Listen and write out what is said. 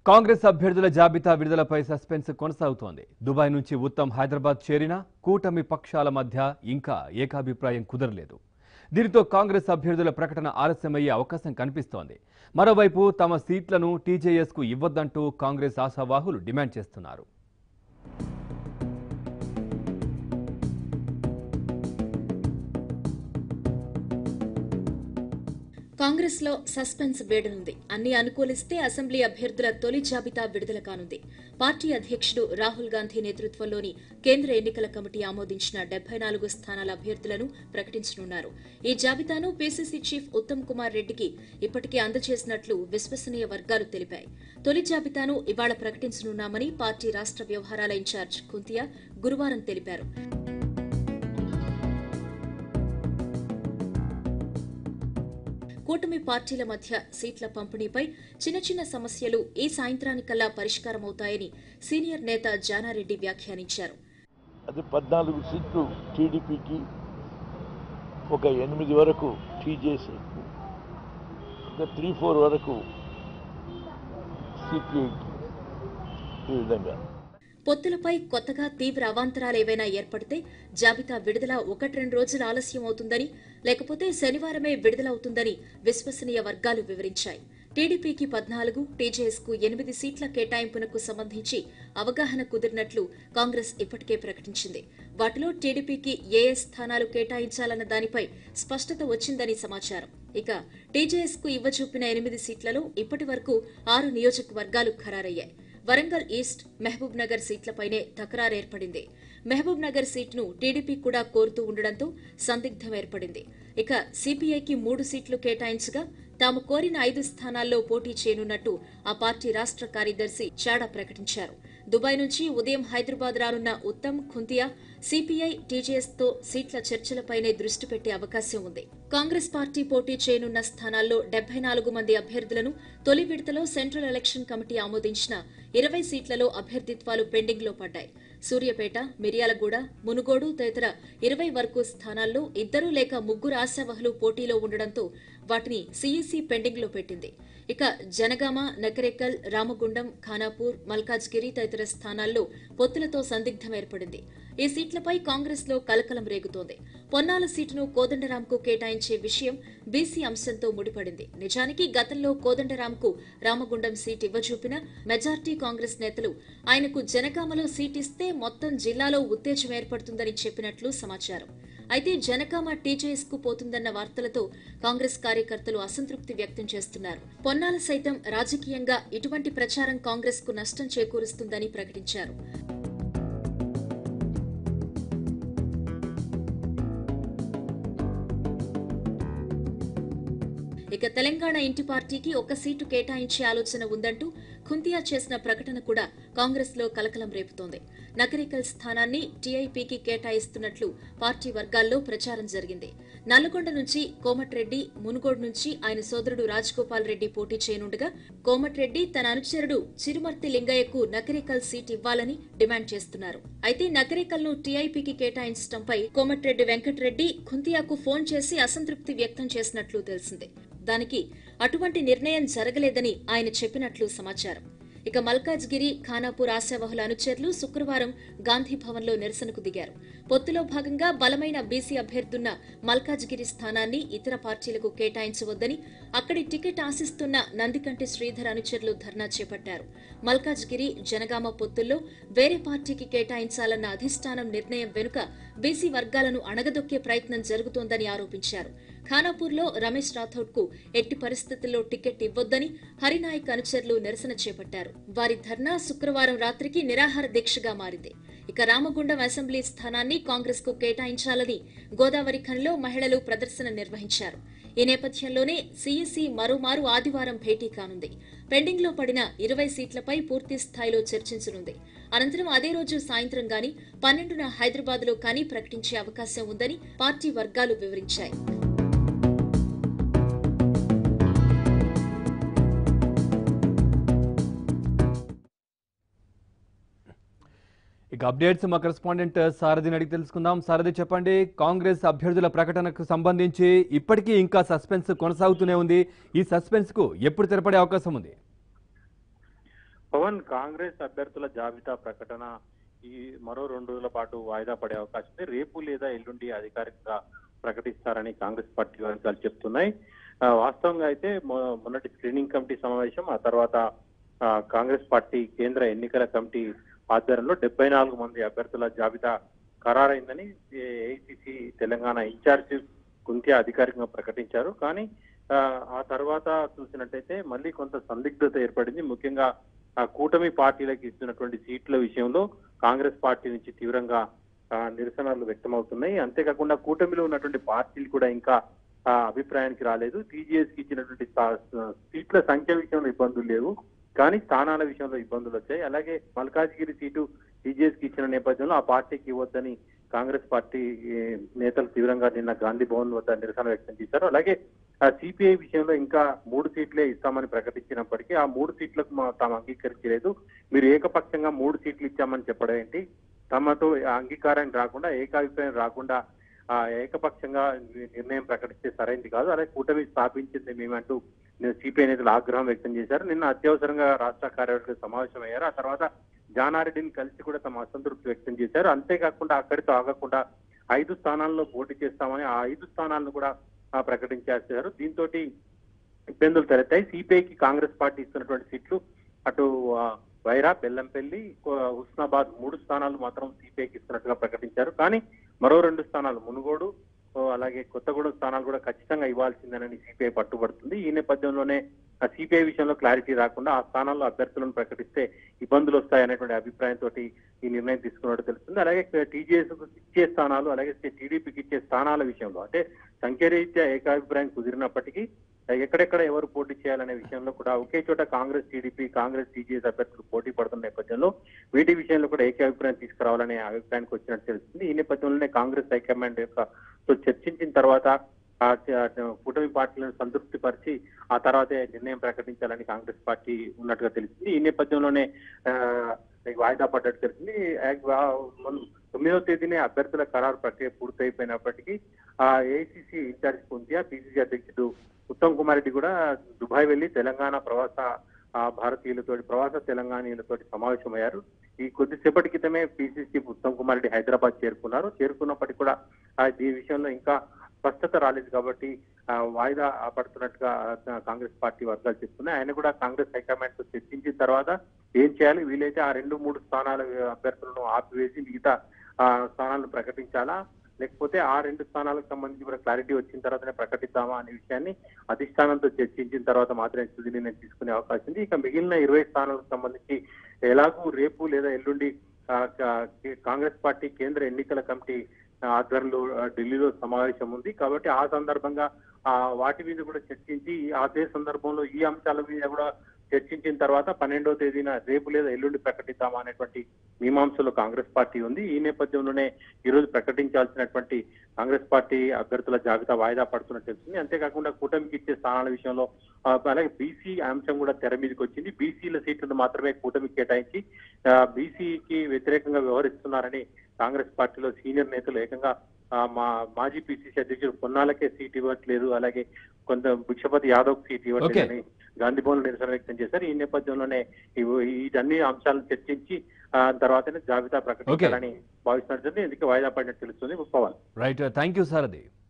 కాంగ్రెస్ అభ్యర్థుల జాబితా విడుదలపై సస్పెన్స్ కొనసాగుతోంది దుబాయ్ నుంచి ఉత్తమ్ హైదరాబాద్ చేరినా కూటమి పక్షాల మధ్య ఇంకా ఏకాభిప్రాయం కుదరలేదు దీనితో కాంగ్రెస్ అభ్యర్థుల ప్రకటన ఆలస్యమయ్యే అవకాశం కనిపిస్తోంది మరోవైపు తమ సీట్లను టీజేఎస్కు ఇవ్వొద్దంటూ కాంగ్రెస్ ఆశావాహులు డిమాండ్ చేస్తున్నారు కాంగ్రెస్ లో సస్పెన్స్ వేడనుంది అన్ని అనుకూలిస్తే అసెంబ్లీ అభ్యర్థుల తొలి జాబితా విడుదల కానుంది పార్టీ అధ్యక్షుడు రాహుల్ గాంధీ నేతృత్వంలోని కేంద్ర ఎన్నికల కమిటీ ఆమోదించిన డెబ్బై నాలుగు స్థానాల అభ్యర్థులను ప్రకటించనున్నారు ఈ జాబితాను పీసీసీ చీఫ్ ఉత్తమ్ కుమార్ రెడ్డికి ఇప్పటికే అందజేసినట్లు విశ్వసనీయ వర్గాలు తెలిపాయి తొలి జాబితాను ఇవాళ ప్రకటించనున్నామని పార్టీ రాష్ట్ర వ్యవహారాల ఇన్ఛార్జ్ కుంతియా గురువారం తెలిపారు కూటమి పార్టీల మధ్య సీట్ల పంపిణీపై చిన్న చిన్న సమస్యలు ఈ సాయంత్రానికల్లా పరిష్కారమవుతాయని సీనియర్ నేత జానారెడ్డి వ్యాఖ్యానించారు అది పద్నాలుగు సీట్లు టీడీపీకి ఒక ఎనిమిది వరకు టీజేసీకి ఒక త్రీ ఫోర్ వరకు సిపిఐకి ఈ విధంగా పొత్తులపై కొత్తగా తీవ్ర అవాంతరాలు ఏవైనా ఏర్పడితే జాబితా విడుదల ఒకటి రెండు రోజులు ఆలస్యం అవుతుందని లేకపోతే శనివారమే విడుదలవుతుందని విశ్వసనీయ వర్గాలు వివరించాయి టీడీపీకి పద్నాలుగు టీజేఎస్ కు ఎనిమిది సీట్ల కేటాయింపునకు సంబంధించి అవగాహన కుదిరినట్లు కాంగ్రెస్ ఇప్పటికే ప్రకటించింది వాటిలో టీడీపీకి ఏ ఏ స్థానాలు కేటాయించాలన్న దానిపై స్పష్టత వచ్చిందని సమాచారం ఇక టీజేఎస్ కు ఇవ్వచూపిన ఎనిమిది సీట్లలో ఇప్పటి వరకు ఆరు నియోజకవర్గాలు ఖరారయ్యాయి వరంగల్ ఈస్ట్ మహబూబ్ నగర్ సీట్లపైనే తకరారు ఏర్పడింది మహబూబ్ నగర్ సీట్ను టీడీపీ కూడా కోరుతూ ఉండడంతో సందిగ్ధం ఏర్పడింది ఇక సిపిఐకి మూడు సీట్లు కేటాయించగా తాము కోరిన ఐదు స్థానాల్లో పోటీ చేయనున్నట్టు ఆ పార్టీ రాష్ట్ర కార్యదర్శి చాడా ప్రకటించారు దుబాయ్ నుంచి ఉదయం హైదరాబాద్ రానున్న ఉత్తమ్ ఖుంతియా సిపిఐ టీజేఎస్ తో సీట్ల చర్చలపైనే దృష్టి పెట్టే అవకాశం ఉంది కాంగ్రెస్ పార్టీ పోటీ చేయనున్న స్థానాల్లో డెబ్బై నాలుగు మంది అభ్యర్థులను తొలి విడతలో సెంట్రల్ ఎలక్షన్ కమిటీ ఆమోదించిన ఇరవై సీట్లలో అభ్యర్థిత్వాలు పెండింగ్ లో పడ్డాయి సూర్యాపేట మిర్యాలగూడ మునుగోడు తదితర ఇరవై వరకు స్థానాల్లో ఇద్దరు లేక ముగ్గురు ఆశావహులు పోటీలో ఉండడంతో వాటిని సీఈసీ పెండింగ్ లో పెట్టింది ఇక జనగామ నకరేకల్ రామగుండం ఖానాపూర్ మల్కాజ్గిరి తదితర స్థానాల్లో పొత్తులతో సందిగ్ధం ఏర్పడింది ఈ సీట్లపై కాంగ్రెస్ లో కలకలం రేగుతోంది పొన్నాల సీటును కోదండరాంకు కేటాయించే విషయం బీసీ అంశంతో ముడిపడింది నిజానికి గతంలో కోదండరాంకు రామగుండం సీట్ ఇవ్వచూపిన మెజార్టీ కాంగ్రెస్ నేతలు ఆయనకు జనగామలో సీట్ ఇస్తే మొత్తం జిల్లాలో ఉత్తేజం ఏర్పడుతుందని చెప్పినట్లు సమాచారం అయితే జనగామ టీజేఎస్ కు పోతుందన్న వార్తలతో కాంగ్రెస్ కార్యకర్తలు అసంతృప్తి వ్యక్తం చేస్తున్నారు పొన్నాల సైతం రాజకీయంగా ఇటువంటి ప్రచారం కాంగ్రెస్ కు నష్టం చేకూరుస్తుందని ప్రకటించారు ఇక తెలంగాణ ఇంటి పార్టీకి ఒక సీటు కేటాయించే ఆలోచన ఉందంటూ కుంతియా చేసిన ప్రకటన కూడా కాంగ్రెస్ లో కలకలం రేపుతోంది నకరికల్ స్థానాన్ని టీఐపీకి కేటాయిస్తున్నట్లు పార్టీ వర్గాల్లో ప్రచారం జరిగింది నల్లగొండ నుంచి కోమటిరెడ్డి మునుగోడు నుంచి ఆయన సోదరుడు రాజగోపాల్ రెడ్డి పోటీ చేయనుండగా కోమటిరెడ్డి తన అనుచరుడు చిరుమర్తి లింగయ్యకు నకరికల్ సీట్ ఇవ్వాలని డిమాండ్ చేస్తున్నారు అయితే నకరికల్ ను టీఐపీకి కేటాయించడంపై కోమటిరెడ్డి వెంకటరెడ్డి కుంతియాకు ఫోన్ చేసి అసంతృప్తి వ్యక్తం చేసినట్లు తెలిసింది దానికి అటువంటి నిర్ణయం జరగలేదని ఆయన చెప్పినట్లు సమాచారం ఇక మల్కాజ్గిరి ఖానాపూర్ ఆశావహుల అనుచరులు శుక్రవారం గాంధీ భవన్లో నిరసనకు దిగారు పొత్తులో భాగంగా బలమైన బీసీ అభ్యర్థున్న మల్కాజ్గిరి స్థానాన్ని ఇతర పార్టీలకు కేటాయించవద్దని అక్కడి టికెట్ ఆశిస్తున్న నందికంటి శ్రీధర్ అనుచరులు ధర్నా చేపట్టారు మల్కాజ్గిరి జనగామ పొత్తుల్లో వేరే పార్టీకి కేటాయించాలన్న అధిష్టానం నిర్ణయం వెనుక బీసీ వర్గాలను అణగదొక్కే ప్రయత్నం జరుగుతోందని ఆరోపించారు ఖానాపూర్లో రమేష్ రాథోడ్ కు ఎట్టి పరిస్థితుల్లో టికెట్ ఇవ్వొద్దని హరినాయక్ అనుచరులు నిరసన చేపట్టారు వారి ధర్నా శుక్రవారం రాత్రికి నిరాహార దీక్షగా మారింది ఇక రామగుండం అసెంబ్లీ స్థానాన్ని కాంగ్రెస్ కు కేటాయించాలని గోదావరి ఖనిలో మహిళలు ప్రదర్శన నిర్వహించారు ఈ నేపథ్యంలోనే సీఈసీ మరోమారు ఆదివారం భేటీ కానుంది పెండింగ్ లో పడిన ఇరవై సీట్లపై పూర్తి స్థాయిలో చర్చించనుంది అనంతరం అదే రోజు సాయంత్రం గాని పన్నెండున హైదరాబాద్ లో కానీ ప్రకటించే అవకాశం ఉందని పార్టీ వర్గాలు వివరించాయి ఇక అప్డేట్స్ మా కరెస్పాండెంట్ సారథిని అడిగి తెలుసుకుందాం సారథి చెప్పండి కాంగ్రెస్ అభ్యర్థుల ప్రకటనకు సంబంధించి ఇప్పటికీ ఇంకా సస్పెన్స్ కొనసాగుతూనే ఉంది ఈ సస్పెన్స్ కు ఎప్పుడు తెరపడే అవకాశం ఉంది పవన్ కాంగ్రెస్ అభ్యర్థుల జాబితా ప్రకటన ఈ మరో రెండు రోజుల పాటు వాయిదా పడే అవకాశం ఉంది రేపు లేదా ఎల్లుండి అధికారికంగా ప్రకటిస్తారని కాంగ్రెస్ పార్టీ వర్గాలు చెప్తున్నాయి ఆ, వాస్తవంగా అయితే మొ- మొన్నటి స్క్రీనింగ్ కమిటీ సమావేశం ఆ తర్వాత ఆ, కాంగ్రెస్ పార్టీ కేంద్ర ఎన్నికల కమిటీ ఆధ్వర్యంలో డెబ్బై నాలుగు మంది అభ్యర్థుల జాబితా ఖరారైందని ఏఐసిసి తెలంగాణ ఇన్ఛార్జ్ కుంతియా అధికారికంగా ప్రకటించారు కానీ ఆ, ఆ తర్వాత చూసినట్టయితే మళ్ళీ కొంత సందిగ్ధత ఏర్పడింది ముఖ్యంగా ఆ కూటమి పార్టీలకు ఇస్తున్నటువంటి సీట్ల విషయంలో కాంగ్రెస్ పార్టీ నుంచి తీవ్రంగా ఆ, నిరసనలు వ్యక్తమవుతున్నాయి అంతేకాకుండా కూటమిలో ఉన్నటువంటి పార్టీలు కూడా ఇంకా ఆ, అభిప్రాయానికి రాలేదు టీజీఎస్ కి ఇచ్చినటువంటి సా- సీట్ల సంఖ్య విషయంలో ఇబ్బందులు లేవు కానీ స్థానాల విషయంలో ఇబ్బందులు వచ్చాయి అలాగే మల్కాజ్గిరి సీటు టీజీఎస్ కి ఇచ్చిన నేపథ్యంలో ఆ పార్టీకి ఇవ్వద్దని కాంగ్రెస్ పార్టీ ఏ, నేతలు తీవ్రంగా నిన్న గాంధీ భవన్ వద్ద నిరసన వ్యక్తం చేశారు అలాగే సిపిఐ విషయంలో ఇంకా మూడు సీట్లే ఇస్తామని ప్రకటించినప్పటికీ ఆ మూడు సీట్లకు మా- తాము అంగీకరించలేదు మీరు ఏకపక్షంగా మూడు సీట్లు ఇచ్చామని చెప్పడం ఏంటి తమతో ఆ అంగీకారం రాకుండా ఏకాభిప్రాయం రాకుండా ఆ ఏకపక్షంగా ని- నిర్ణయం ప్రకటిస్తే సరైంది కాదు అలాగే కూటమి స్థాపించింది మేమంటూ సిపిఐ నేతలు ఆగ్రహం వ్యక్తం చేశారు నిన్న అత్యవసరంగా రాష్ట్ర కార్యవర్గ సమావేశం అయ్యారు ఆ తర్వాత జానారెడ్డిని కలిసి కూడా తమ అసంతృప్తి వ్యక్తం చేశారు అంతేకాకుండా అక్కడితో ఆగకుండా ఐదు స్థానాల్లో పోటీ చేస్తామని ఆ ఐదు స్థానాలను కూడా ఆ, ప్రకటించేశారు దీంతో ఇబ్బందులు తలెత్తాయి సిపిఐకి కాంగ్రెస్ పార్టీ ఇస్తున్నటువంటి సీట్లు అటు ఆ, వైరా బెల్లంపల్లి కో- హుస్నాబాద్ మూడు స్థానాలు మాత్రం సిపిఐకి ఇస్తున్నట్టుగా ప్రకటించారు కానీ మరో రెండు స్థానాలు మునుగోడు ఓ, అలాగే కొత్తగూడెం స్థానాలు కూడా ఖచ్చితంగా ఇవ్వాల్సిందేనని సిపిఐ పట్టుబడుతుంది ఈ నేపథ్యంలోనే ఆ సిపిఐ విషయంలో క్లారిటీ రాకుండా ఆ స్థానాల్లో అభ్యర్థులను ప్రకటిస్తే ఇబ్బందులు వస్తాయనేటువంటి అభిప్రాయంతో ఈ నిర్ణయం తీసుకున్నట్టు తెలుస్తుంది అలాగే టీజీఎస్ ఇచ్చే స్థానాలు అలాగే టీడీపీకి ఇచ్చే స్థానాల విషయంలో అంటే సంఖ్యారీత్యా ఏకాభిప్రాయం కుదిరినప్పటికీ ఎక్కడెక్కడ ఎవరు పోటీ చేయాలనే విషయంలో కూడా ఒకే చోట కాంగ్రెస్ టీడీపీ కాంగ్రెస్ టీజీఎస్ అభ్యర్థులు పోటీ పడుతున్న నేపథ్యంలో వీటి విషయంలో కూడా ఏకాభిప్రాయం తీసుకురావాలనే అభిప్రాయానికి వచ్చినట్టు తెలుస్తుంది ఈ నేపథ్యంలోనే కాంగ్రెస్ హైకమాండ్ యొక్క తో చర్చించిన తర్వాత ఆ చ- కూటమి పార్టీలను సంతృప్తి పరిచి ఆ తర్వాతే నిర్ణయం ప్రకటించాలని కాంగ్రెస్ పార్టీ ఉన్నట్టుగా తెలిసింది ఈ నేపథ్యంలోనే ఆ, వాయిదా పడ్డట్టు తెలిసింది యాక్- ఆ, మొన్న తొమ్మిదవ తేదీనే అభ్యర్థుల ఖరారు ప్రక్రియ పూర్తయిపోయినప్పటికీ ఆ ఏఐసిసి ఇన్ఛార్జ్ కుంతియా పిసిసి అధ్యక్షుడు ఉత్తమ్ కుమార్ రెడ్డి కూడా దుబాయ్ వెళ్లి తెలంగాణ ప్రవాస ఆ, భారతీయులతో ప్రవాస తెలంగాణీయులతో సమావేశమయ్యారు ఈ కొద్దిసేపటి క్రితమే పిసిసి ఉత్తమ్ కుమార్ రెడ్డి హైదరాబాద్ చేరుకున్నారు చేరుకున్నప్పటికీ కూడా ఆ, ఈ విషయంలో ఇంకా స్పష్టత రాలేదు కాబట్టి ఆ, వాయిదా పడుతున్నట్టుగా ఆ, కాంగ్రెస్ పార్టీ వర్గాలు చెప్తున్నాయి ఆయన కూడా కాంగ్రెస్ హైకమాండ్ తో చర్చించిన తర్వాత ఏం చేయాలి వీలైతే ఆ రెండు మూడు స్థానాల అభ్యర్థులను ఆపివేసి మిగతా ఆ, స్థానాలను ప్రకటించాలా లేకపోతే ఆ రెండు స్థానాలకు సంబంధించి కూడా క్లారిటీ వచ్చిన తర్వాతనే ప్రకటిద్దామా అనే విషయాన్ని అధిష్టానంతో చర్చించిన తర్వాత మాత్రమే తుది నిర్ణయం తీసుకునే అవకాశం ఉంది ఇక మిగిలిన ఇరవై స్థానాలకు సంబంధించి ఎలాగూ రేపు లేదా ఎల్లుండి ఆ, కా- కాంగ్రెస్ పార్టీ కేంద్ర ఎన్నికల కమిటీ ఆధ్వర్యంలో ఆ, ఢిల్లీలో సమావేశం ఉంది కాబట్టి ఆ సందర్భంగా ఆ వాటి మీద కూడా చర్చించి అదే సందర్భంలో ఈ అంశాల మీద కూడా చర్చించిన తర్వాత పన్నెండవ తేదీన రేపు లేదా ఎల్లుండి ప్రకటిద్దామా అనేటువంటి మీమాంసలో కాంగ్రెస్ పార్టీ ఉంది ఈ నేపథ్యంలోనే ఈ రోజు ప్రకటించాల్సినటువంటి కాంగ్రెస్ పార్టీ అభ్యర్థుల జాబితా వాయిదా పడుతున్నట్టు తెలిసింది అంతేకాకుండా కూటమికి ఇచ్చే స్థానాల విషయంలో ఆ, అలాగే బీసీ అంశం కూడా తెర మీదకి వచ్చింది బీసీల సీట్లను మాత్రమే కూటమికి కేటాయించి బీసీకి వ్యతిరేకంగా వ్యవహరిస్తున్నారని కాంగ్రెస్ పార్టీలో సీనియర్ నేతలు ఏకంగా ఆ, మా మాజీ పిసిసి అధ్యక్షుడు పొన్నాలకే సీట్ ఇవ్వట్లేదు అలాగే కొంత భిక్షపతి యాదవ్ సీట్ ఇవ్వట్లేదని గాంధీ భవన్ నిరసన వ్యక్తం చేశారు ఈ నేపథ్యంలోనే ఇవి- వీటన్ని అంశాలను చర్చించి ఆ, తర్వాతనే జాబితా ప్రకటించాలని భావిస్తున్నట్టు ఎందుకు వాయిదా పడినట్టు తెలుస్తుంది Pawan right thank you Sarathi